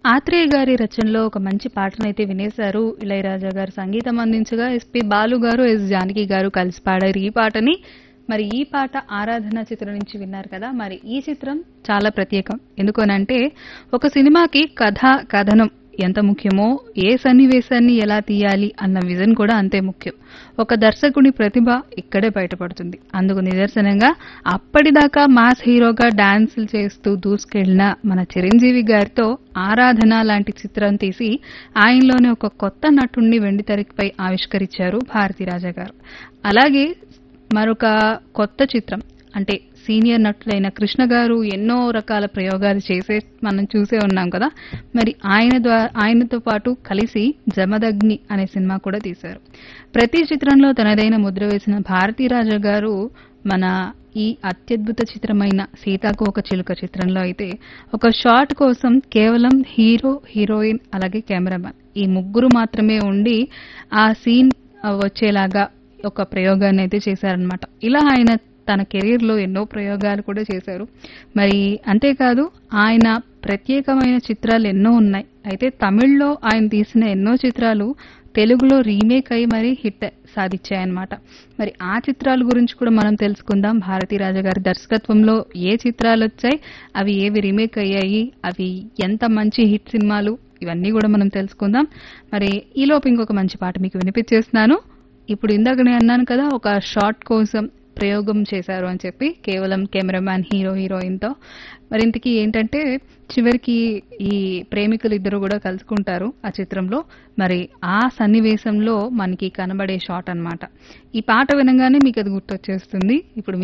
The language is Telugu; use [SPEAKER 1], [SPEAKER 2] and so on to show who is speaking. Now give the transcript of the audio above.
[SPEAKER 1] ఆత్రేయ గారి రచనలో ఒక మంచి పాటనైతే వినేశారు ఇళయరాజా గారు సంగీతం అందించగా ఎస్పి బాలు గారు ఎస్ జానకి గారు కలిసి పాడారు ఈ పాటని మరి ఈ పాట ఆరాధన చిత్రం నుంచి విన్నారు కదా మరి ఈ చిత్రం చాలా ప్రత్యేకం ఎందుకనంటే ఒక సినిమాకి కథ కథనం ఎంత ముఖ్యమో ఏ సన్నివేశాన్ని ఎలా తీయాలి అన్న విజన్ కూడా అంతే ముఖ్యం ఒక దర్శకుడి ప్రతిభ ఇక్కడే బయటపడుతుంది అందుకు నిదర్శనంగా అప్పటిదాకా మాస్ హీరోగా డాన్సులు చేస్తూ దూసుకెళ్లిన మన చిరంజీవి గారితో ఆరాధన లాంటి చిత్రం తీసి ఆయనలోనే ఒక కొత్త నటుణ్ణి వెండితెరపై ఆవిష్కరించారు భారతీరాజా గారు అలాగే మరొక కొత్త చిత్రం అంటే సీనియర్ నటులైన కృష్ణ గారు ఎన్నో రకాల ప్రయోగాలు చేసే మనం చూసే ఉన్నాం కదా మరి ఆయన ద్వారా ఆయనతో పాటు కలిసి జమదగ్ని అనే సినిమా కూడా తీశారు ప్రతి చిత్రంలో తనదైన ముద్ర వేసిన భారతీరాజా గారు మన ఈ అత్యద్భుత చిత్రమైన సీతాకు ఒక చిలుక చిత్రంలో అయితే ఒక షాట్ కోసం కేవలం హీరో హీరోయిన్ అలాగే కెమెరామెన్ ఈ ముగ్గురు మాత్రమే ఉండి ఆ సీన్ వచ్చేలాగా ఒక ప్రయోగాన్ని అయితే చేశారనమాట ఇలా ఆయన తన కెరీర్ లో ఎన్నో ప్రయోగాలు కూడా చేశారు మరి అంతేకాదు ఆయన ప్రత్యేకమైన చిత్రాలు ఎన్నో ఉన్నాయి అయితే తమిళ్లో ఆయన తీసిన ఎన్నో చిత్రాలు తెలుగులో రీమేక్ అయి మరి హిట్ సాధించాయన్నమాట మరి ఆ చిత్రాల గురించి కూడా మనం తెలుసుకుందాం భారతీ రాజా గారి దర్శకత్వంలో ఏ చిత్రాలు వచ్చాయి అవి ఏవి రీమేక్ అయ్యాయి అవి ఎంత మంచి హిట్ సినిమాలు ఇవన్నీ కూడా మనం తెలుసుకుందాం మరి ఈలోపు ఇంకొక మంచి పాట మీకు వినిపించేస్తున్నాను ఇప్పుడు ఇందాక నేను అన్నాను కదా ఒక షార్ట్ కోసం ప్రయోగం చేశారు అని చెప్పి కేవలం కెమెరామ్యాన్ హీరో హీరోయిన్ తో మరి ఇంతకీ ఏంటంటే చివరికి ఈ ప్రేమికులు ఇద్దరు కూడా కలుసుకుంటారు ఆ చిత్రంలో మరి ఆ సన్నివేశంలో మనకి కనబడే షాట్ అన్నమాట ఈ పాట వినగానే మీకు అది గుర్తొచ్చేస్తుంది ఇప్పుడు